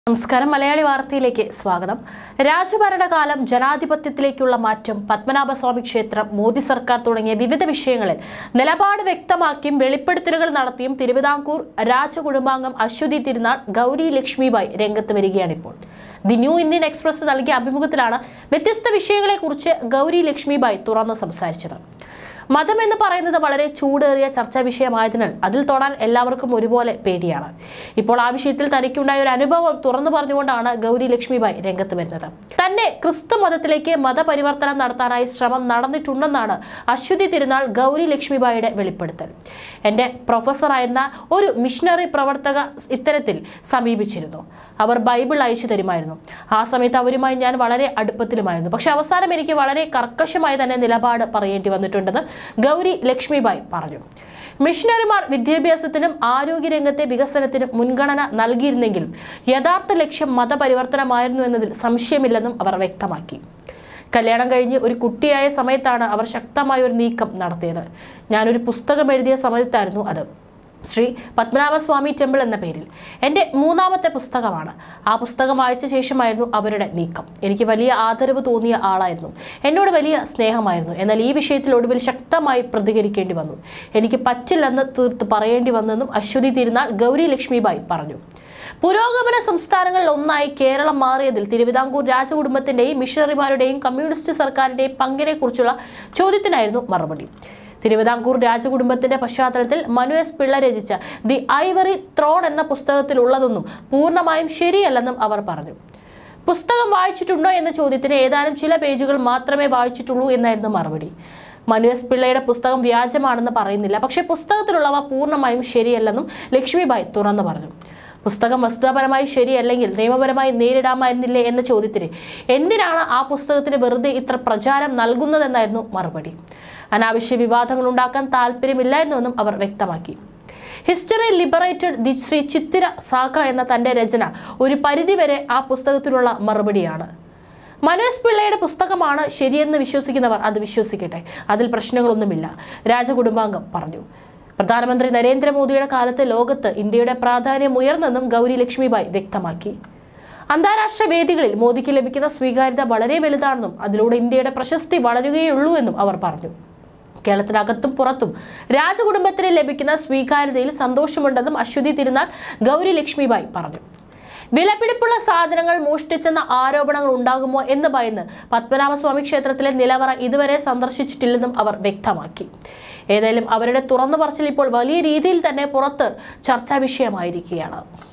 നമസ്കാരം മലയാളി വാർത്തയിലേക്ക് സ്വാഗതം രാജഭരണകാലം ജനാധിപത്യത്തിലേക്കുള്ള മാറ്റം പത്മനാഭസ്വാമി ക്ഷേത്രം മോദി സർക്കാർ തുടങ്ങിയ വിവിധ വിഷയങ്ങളിൽ നിലപാട് വ്യക്തമാക്കിയും വെളിപ്പെടുത്തലുകൾ നടത്തിയും തിരുവിതാംകൂർ രാജകുടുംബാംഗം അശ്വതി തിരുനാൾ ഗൗരി ലക്ഷ്മിബായി രംഗത്ത് വരികയാണിപ്പോൾ ദി ന്യൂ ഇന്ത്യൻ എക്സ്പ്രസ് നൽകിയ അഭിമുഖത്തിലാണ് വ്യത്യസ്ത വിഷയങ്ങളെക്കുറിച്ച് ഗൗരി ലക്ഷ്മിബായി തുറന്ന് സംസാരിച്ചത് മതം എന്ന് പറയുന്നത് വളരെ ചൂടേറിയ ചർച്ചാ വിഷയമായതിനാൽ അതിൽ തൊടാൻ എല്ലാവർക്കും ഒരുപോലെ പേടിയാണ് ഇപ്പോൾ ആ വിഷയത്തിൽ തനിക്കുണ്ടായ ഒരു അനുഭവം തുറന്നു പറഞ്ഞുകൊണ്ടാണ് ഗൗരി ലക്ഷ്മിബായി രംഗത്ത് വരുന്നത് തന്നെ ക്രിസ്തു മതത്തിലേക്ക് മതപരിവർത്തനം നടത്താനായി ശ്രമം നടന്നിട്ടുണ്ടെന്നാണ് അശ്വതി തിരുനാൾ ഗൗരി ലക്ഷ്മിബായിയുടെ വെളിപ്പെടുത്തൽ എൻ്റെ പ്രൊഫസറായിരുന്ന ഒരു മിഷണറി പ്രവർത്തക ഇത്തരത്തിൽ സമീപിച്ചിരുന്നു അവർ ബൈബിൾ അയച്ചു തരുമായിരുന്നു ആ സമയത്ത് അവരുമായി ഞാൻ വളരെ അടുപ്പത്തിലുമായിരുന്നു പക്ഷെ അവസാനം എനിക്ക് വളരെ കർക്കശമായി തന്നെ നിലപാട് പറയേണ്ടി വന്നിട്ടുണ്ടെന്ന് ഗൗരി ലക്ഷ്മിബായി പറഞ്ഞു മിഷണറിമാർ വിദ്യാഭ്യാസത്തിനും ആരോഗ്യരംഗത്തെ വികസനത്തിനും മുൻഗണന നൽകിയിരുന്നെങ്കിലും യഥാർത്ഥ ലക്ഷ്യം മതപരിവർത്തനമായിരുന്നു എന്നതിൽ സംശയമില്ലെന്നും അവർ വ്യക്തമാക്കി കല്യാണം കഴിഞ്ഞ് ഒരു കുട്ടിയായ സമയത്താണ് അവർ ശക്തമായ ഒരു നീക്കം നടത്തിയത് ഞാനൊരു പുസ്തകം എഴുതിയ സമയത്തായിരുന്നു അത് ശ്രീ പത്മനാഭസ്വാമി ടെമ്പിൾ എന്ന പേരിൽ എൻ്റെ മൂന്നാമത്തെ പുസ്തകമാണ് ആ പുസ്തകം വായിച്ച ശേഷമായിരുന്നു അവരുടെ നീക്കം എനിക്ക് വലിയ ആദരവ് തോന്നിയ ആളായിരുന്നു എന്നോട് വലിയ സ്നേഹമായിരുന്നു എന്നാൽ ഈ വിഷയത്തിൽ ഒടുവിൽ ശക്തമായി പ്രതികരിക്കേണ്ടി വന്നു എനിക്ക് പറ്റില്ലെന്ന് തീർത്ത് പറയേണ്ടി വന്നെന്നും അശ്വതി തിരുനാൾ ഗൗരി ലക്ഷ്മിബായി പറഞ്ഞു പുരോഗമന സംസ്ഥാനങ്ങളിൽ ഒന്നായി കേരളം മാറിയതിൽ തിരുവിതാംകൂർ രാജകുടുംബത്തിന്റെയും മിഷണറിമാരുടെയും കമ്മ്യൂണിസ്റ്റ് സർക്കാരിന്റെയും പങ്കിനെ കുറിച്ചുള്ള ചോദ്യത്തിനായിരുന്നു മറുപടി തിരുവിതാംകൂർ രാജകുടുംബത്തിന്റെ പശ്ചാത്തലത്തിൽ മനു എസ് പിള്ള രചിച്ച ദി ഐവറി ത്രോൺ എന്ന പുസ്തകത്തിലുള്ളതൊന്നും പൂർണ്ണമായും ശരിയല്ലെന്നും അവർ പറഞ്ഞു പുസ്തകം വായിച്ചിട്ടുണ്ടോ എന്ന ചോദ്യത്തിന് ഏതാനും ചില പേജുകൾ മാത്രമേ വായിച്ചിട്ടുള്ളൂ എന്നായിരുന്നു മറുപടി മനു എസ് പിള്ളയുടെ പുസ്തകം വ്യാജമാണെന്ന് പറയുന്നില്ല പക്ഷേ പുസ്തകത്തിലുള്ളവ പൂർണ്ണമായും ശരിയല്ലെന്നും ലക്ഷ്മിബായി തുറന്നു പറഞ്ഞു പുസ്തകം വസ്തുതാപരമായി ശരിയല്ലെങ്കിൽ നിയമപരമായി നേരിടാമായിരുന്നില്ലേ എന്ന ചോദ്യത്തിന് എന്തിനാണ് ആ പുസ്തകത്തിന് വെറുതെ ഇത്ര പ്രചാരം നൽകുന്നതെന്നായിരുന്നു മറുപടി അനാവശ്യ വിവാദങ്ങൾ ഉണ്ടാക്കാൻ താല്പര്യമില്ലായിരുന്നുവെന്നും അവർ വ്യക്തമാക്കി history liberated the Sree Chithira saga എന്ന തന്റെ രചന ഒരു പരിധിവരെ ആ പുസ്തകത്തിനുള്ള മറുപടിയാണ് മനോജ് പിള്ളയുടെ പുസ്തകമാണ് ശരിയെന്ന് വിശ്വസിക്കുന്നവർ അത് വിശ്വസിക്കട്ടെ അതിൽ പ്രശ്നങ്ങളൊന്നുമില്ല രാജകുടുംബാംഗം പറഞ്ഞു പ്രധാനമന്ത്രി നരേന്ദ്രമോദിയുടെ കാലത്ത് ലോകത്ത് ഇന്ത്യയുടെ പ്രാധാന്യം ഉയർന്നെന്നും ഗൗരി ലക്ഷ്മിബായി വ്യക്തമാക്കി അന്താരാഷ്ട്ര വേദികളിൽ മോദിക്ക് ലഭിക്കുന്ന സ്വീകാര്യത വളരെ വലുതാണെന്നും അതിലൂടെ ഇന്ത്യയുടെ പ്രശസ്തി വളരുകയുള്ളൂ എന്നും അവർ പറഞ്ഞു കേരളത്തിനകത്തും പുറത്തും രാജകുടുംബത്തിന് ലഭിക്കുന്ന സ്വീകാര്യതയിൽ സന്തോഷമുണ്ടെന്നും അശ്വതി തിരുനാൾ ഗൗരി ലക്ഷ്മിബായി പറഞ്ഞു വിലപിടിപ്പുള്ള സാധനങ്ങൾ മോഷ്ടിച്ചെന്ന ആരോപണങ്ങൾ ഉണ്ടാകുമോ എന്ന് ഭയന്ന് പത്മനാഭസ്വാമി ക്ഷേത്രത്തിലെ നിലവറ ഇതുവരെ സന്ദർശിച്ചിട്ടില്ലെന്നും അവർ വ്യക്തമാക്കി ഏതായാലും അവരുടെ തുറന്നു പറച്ചിൽ ഇപ്പോൾ വലിയ രീതിയിൽ തന്നെ പുറത്ത് ചർച്ചാ വിഷയമായിരിക്കുകയാണ്